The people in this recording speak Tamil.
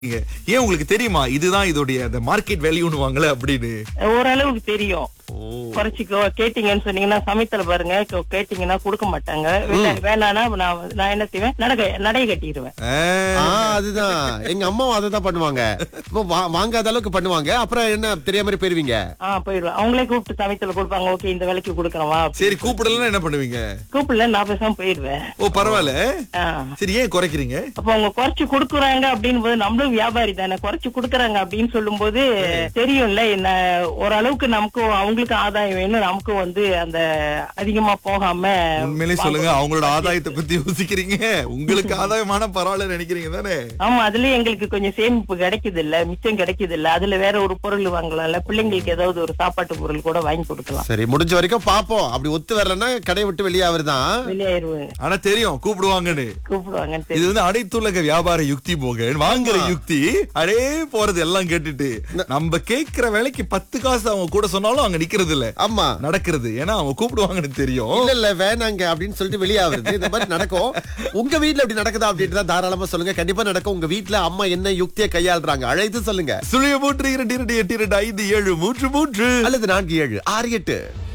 ஏன் உங்களுக்கு தெரியுமா இதுதான் இதோடைய அந்த மார்க்கெட் வேல்யூன்னு வாங்கல அப்படின்னு ஓரளவுக்கு தெரியும் குறைச்சிக்கோ கேட்டீங்கன்னு சொன்னீங்கன்னா சமைத்தல பாருங்க கே- கேட்டீங்கன்னா கொடுக்க மாட்டாங்க வேணா- வேணான்னா நான் வந்து- நான் என்ன செய்வேன் நடக்க நடை கட்டிடுவேன் ஆ, ஆ, அதுதான் எங்க அம்மாவும் அதை பண்ணுவாங்க இப்போ வா- வாங்காத அளவுக்கு பண்ணுவாங்க அப்புறம் என்ன தெரியாம மாதிரி போயிருவீங்க ஆ போயிடுவேன் அவங்களே கூப்பிட்டு சமைத்தல கொடுப்பாங்க ஓகே இந்த வேலைக்கு கொடுக்கறவா சரி கூப்பிடலாம் என்ன பண்ணுவீங்க கூப்பிடல நான் பேசாம போயிடுவேன் ஓ பரவாயில்ல ஆ. சரி ஏன் குறைக்கிறீங்க அப்ப அவங்க குறைச்சு கொடுக்குறாங்க அப்படின்னு போது நம்மளும் வியாபாரி தானே குறைச்சு கொடுக்குறாங்க அப்படின்னு சொல்லும் போது தெரியும்ல என்ன ஓரளவுக்கு நமக்கும் அவங்களுக்கு ஆதாயம் வேணும் நமக்கும் வந்து அந்த அதிகமா போகாம உண்மையிலே சொல்லுங்க அவங்களோட ஆதாயத்தை பத்தி யோசிக்கிறீங்க உங்களுக்கு ஆதாயமான பரவாயில்ல நினைக்கிறீங்க தானே ஆமா அதுல எங்களுக்கு கொஞ்சம் சேமிப்பு கிடைக்குது இல்ல மிச்சம் கிடைக்குது இல்ல அதுல வேற ஒரு பொருள் வாங்கலாம்ல பிள்ளைங்களுக்கு ஏதாவது ஒரு சாப்பாட்டு பொருள் கூட வாங்கி கொடுக்கலாம் சரி முடிஞ்ச வரைக்கும் பாப்போம் அப்படி ஒத்து வரலன்னா கடையை விட்டு வெளியே அவர்தான் வெளியாயிருவேன் ஆனா தெரியும் கூப்பிடுவாங்கன்னு கூப்பிடுவாங்கன்னு இது தெரியும் வந்து அனைத்துலக வியாபார யுக்தி போகன் வாங்குற யுக்தி அடே போறது எல்லாம் கேட்டுட்டு நம்ம கேக்குற வேலைக்கு பத்து காசு அவங்க கூட சொன்னாலும் அங்க நிக்கிறது இல்ல ஆமா நடக்கிறது ஏன்னா அவங்க கூப்பிடுவாங்கன்னு தெரியும் இல்ல இல்ல வேணாங்க அப்படின்னு சொல்லிட்டு வெளியே ஆகுறது இந்த மாதிரி நடக்கும் உங்க வீட்ல இப்படி நடக்குதா அப்படின்ட்டு தான் தாராளமா சொல்லுங்க கண்டிப்பா நடக்கும் உங்க வீட்ல அம்மா என்ன யுக்தியை கையாளுறாங்க அழைத்து சொல்லுங்க சுழிய மூன்று இரண்டு இரண்டு எட்டு இரண்டு ஐந்து ஏழு மூன்று மூன்று அல்லது நான்கு ஏழு ஆறு எட்டு